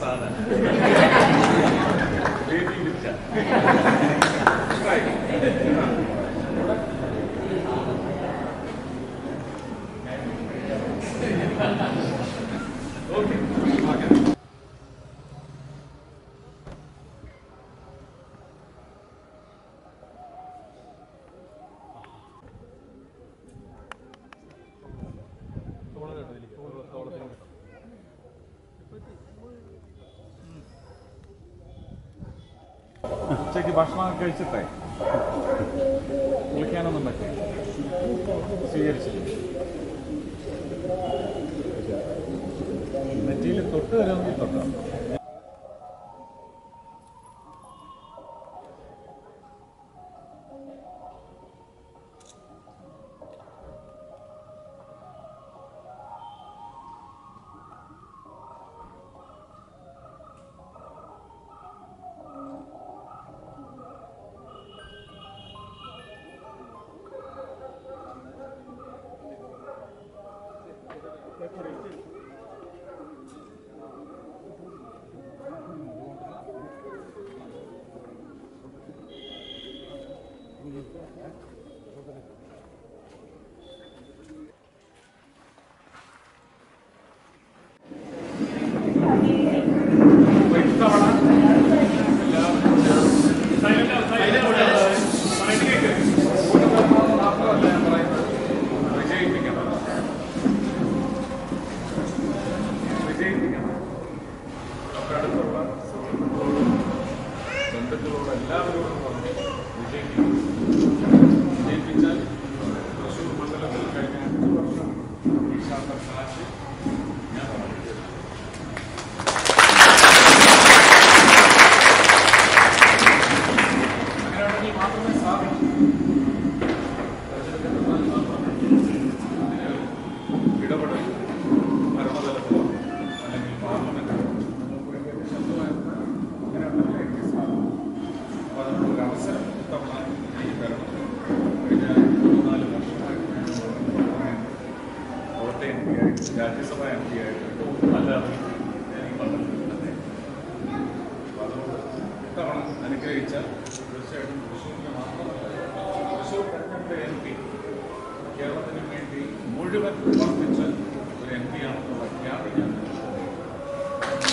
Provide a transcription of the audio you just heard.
സാധനം വേദി വിറ്റ Right. Okay. Okay. ഉച്ചയ്ക്ക് ഭക്ഷണം കഴിച്ചിട്ടേ വിളിക്കാനൊന്നും പറ്റില്ല സ്വീകരിച്ചില്ല നെറ്റിയിൽ തൊട്ട് തരുമെങ്കിൽ തൊട്ടോ ഇത്തവണ എല്ലാവരും മാത്രമല്ല ഞാൻ പറയുന്നത് വിജയിപ്പിക്കണം വിജയിപ്പിക്കണം നമ്മുടെ അടുത്തുള്ള സുഹൃത്തുക്കളോടും ബന്ധുക്കളോടും എല്ലാവരോടും പറഞ്ഞ് വിജയിപ്പിക്കണം വിജയിപ്പിച്ചാൽ തൃശ്ശൂർ മണ്ഡലത്തിൽ കഴിഞ്ഞ അഞ്ച് വർഷം ഈ ശാസ്ത്ര സാക്ഷി ഞാൻ പറഞ്ഞു അങ്ങനെയാണെങ്കിൽ മാത്രമേ സാധിക്കൂ തെരഞ്ഞെടുക്കപ്പെട്ടാൽ മാത്രമേ അതിന് ഇടപെടൽ ഭരണതലത്തിലോ അല്ലെങ്കിൽ പാർലമെന്റിലോ നമുക്കൊരു ശബ്ദമായിരുന്ന അങ്ങനെയുണ്ടെങ്കിലേ എനിക്ക് സാധിക്കും അപ്പോൾ അതിനുള്ളൊരു അവസരം ഇത്തവണ ഈ തരണം കഴിഞ്ഞ മൂന്നാല് വർഷമായിട്ട് ഞാൻ കോട്ടയം എം പി ആയിട്ട് രാജ്യസഭ എം പി ആയിട്ട് അല്ലാതെ ഞാൻ ഈ മണ്ഡലത്തിൽ തന്നെ അപ്പോൾ അതുകൊണ്ട് ഇത്തവണ അനുഗ്രഹിച്ച തീർച്ചയായിട്ടും തൃശ്ശൂരിന് മാത്രമല്ല തൃശ്ശൂർ തെരഞ്ഞെടുത്ത എം പി കേരളത്തിന് വേണ്ടി മുഴുവൻ പ്രവർത്തിച്ച ഒരു എം പി ആണെന്നുള്ള ഖ്യാതി ഞാൻ നൽകുന്നു.